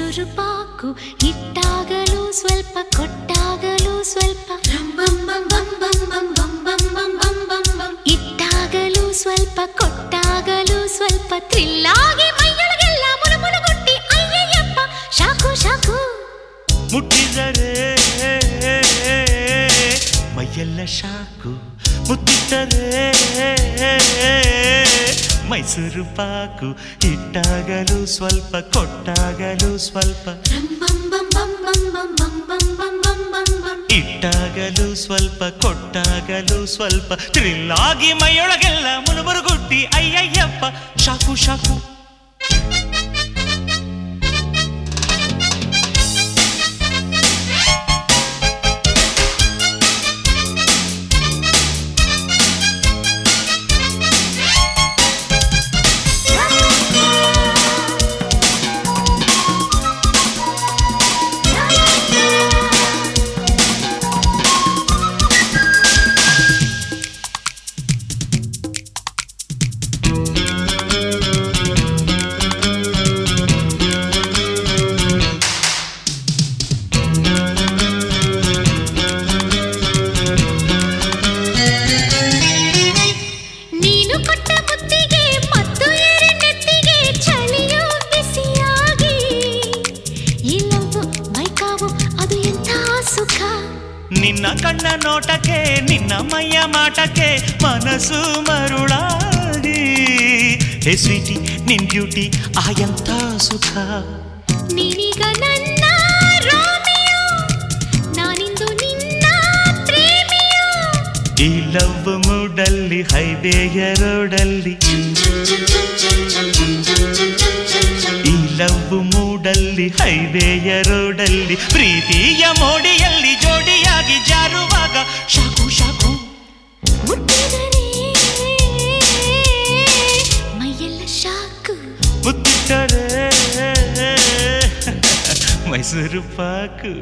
ಮೈಸೂರು ಪಾಕು ಇಟ್ಟಾಗಲೂ ಸ್ವಲ್ಪ ಕೊಟ್ಟಾಗಲೂ ಸ್ವಲ್ಪ ಇಟ್ಟಾಗಲೂ ಸ್ವಲ್ಪ ಕೊಟ್ಟಾಗಲೂ ಸ್ವಲ್ಪ ಥ್ರಿಲ್ಲಾಗಿ ಮೈಯೊಳಗೆಲ್ಲ ಮುಳುಮುಳುಗುಟ್ಟಿ ಅಯ್ಯಯ್ಯಪ್ಪ ಶಾಕು ಶಾಕು ಮುಟ್ಟಿದರೆ ಮೈಯೆಲ್ಲ ಶಾಕು ಮುತ್ತಿಟ್ಟರೆ ಮೈಸೂರು ಪಾಕು ಇಟ್ಟಾಗಲೂ ಸ್ವಲ್ಪ ಕೊಟ್ಟಾಗಲೂ ಸ್ವಲ್ಪ ಇಟ್ಟಾಗಲೂ ಸ್ವಲ್ಪ ಕೊಟ್ಟಾಗಲೂ ಸ್ವಲ್ಪ ಥ್ರಿಲ್ಲಾಗಿ ಮೈಯೊಳಗೆಲ್ಲ ಮುನುಮುರುಗುಟ್ಟಿ ಅಯ್ಯಯ್ಯಪ್ಪ ಶಾಕು ಶಾಕು ನೀನು ಕೊಟ್ಟ ಮುತ್ತಿಗೆ ಮತ್ತು ನೆತ್ತಿಗೆ ಚಳಿಯು ಬಿಸಿಯಾಗಿ ಇಲ್ಲವು ಮೈಕಾವು ಅದು ಎಂಥ ಸುಖ ನಿನ್ನ ಕಣ್ಣ ನೋಟಕ್ಕೆ ನಿನ್ನ ಮೈಯ ಮಾಟಕ್ಕೆ ಮನಸ್ಸು ಮರುಳಾಗಿ ಹೇ ಸ್ವೀಟಿ ನಿನ್ ಬ್ಯೂಟಿ ಆ ಎಂಥ ಸುಖ ನೀನೀಗ ನನ್ನ ರೋಮಿಯೋ ನಾನಿಂದು ನಿನ್ನ ಪ್ರೇಮಿಯೋ ಈ ಲವ್ ಮೂಡಲ್ಲಿ ಹೈವೇಯ ರೋಡಲ್ಲಿ ಈ ಲವ್ ಮೂಡಲ್ಲಿ ಹೈವೇಯ ರೋಡಲ್ಲಿ ಪ್ರೀತಿಯ ಮೋಡಿಯಲ್ಲಿ ಜೋಡಿಯಾಗಿ ಜಾರುವಾಗ ಶಾಕು ಶಾಕು ಮುಟ್ಟಿದರೆ ಮೈಯೆಲ್ಲ ಶಾಕು ಮುತ್ತಿಟ್ಟರೆ ಮೈಸೂರು ಪಾಕು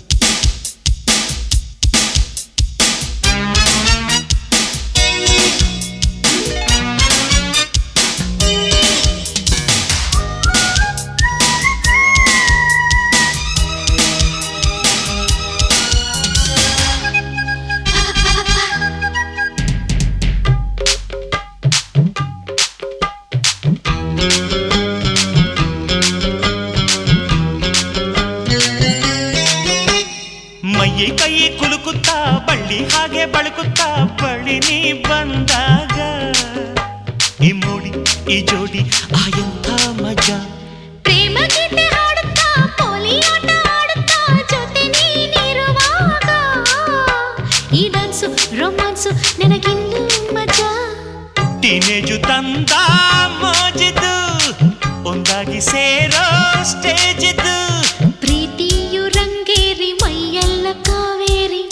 ಮೈಯಿ ಕೈ ಕುಲುಕುತ್ತಾ ಬಳ್ಳಿ ಹಾಗೆ ಬಳುಕುತ್ತಾ ಬಳಿ ನೀ ಬಂದಾಗ ಈ ಮೋಡಿ ಈ ಜೋಡಿ ಆ ಎಂಥ ಮಜಾ ಪ್ರೇಮ ಗೀತೆ ಹಾಡುತ್ತಾ ಪೋಲಿ ಆಟ ಆಡುತ್ತಾ ಜೊತೆ ನೀನಿರುವಾಗ ಈ ಡಾನ್ಸು ರೊಮ್ಯಾನ್ಸು ನನಗಿನ್ನೂ ಮಜಾ ಟೀನೇಜು ತಂದ ಮೋಜಿದು ಒಂದಾಗಿ ಸೇರೋ ಸ್ಟೇಜ್ ಇದು ಪ್ರೀತಿಯು ರಂಗೇರಿ ಮೈಯೆಲ್ಲ ಕಾವೇರಿ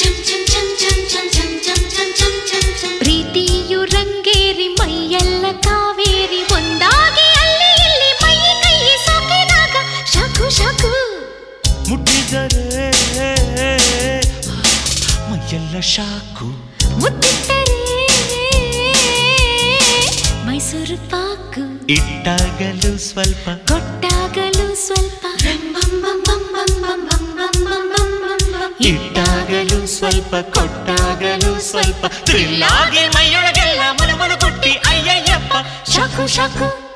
ಪ್ರೀತಿಯು ರಂಗೇರಿ ಮೈಯೆಲ್ಲ ಕಾವೇರಿ ಒಂದಾಗಿ ಅಲ್ಲಿ ಇಲ್ಲಿ ಮೈ ಕೈ ಸಾಕಿದಾಗ ಶಾಕು ಶಾಕು ಮುಟ್ಟಿದರೆ ಮೈಯೆಲ್ಲ ಶಾಕು ಮುತ್ತಿಟ್ಟರೆ ಮೈಸೂರು ಪಾಕು ಇಟ್ಟಾಗಲು ಸ್ವಲ್ಪ ಕೊಟ್ಟಾಗಲು ಸ್ವಲ್ಪ ಇಟ್ಟಾಗಲು ಸ್ವಲ್ಪ ಕೊಟ್ಟಾಗಲು ಸ್ವಲ್ಪ ಥ್ರಿಲ್ಲಾಗಿ ಮೈಯೊಳಗೆಲ್ಲ ಮುಳುಮುಳು ಕುಟ್ಟಿ ಅಯ್ಯಯ್ಯಪ್ಪ ಶಾಕು ಶಾಕು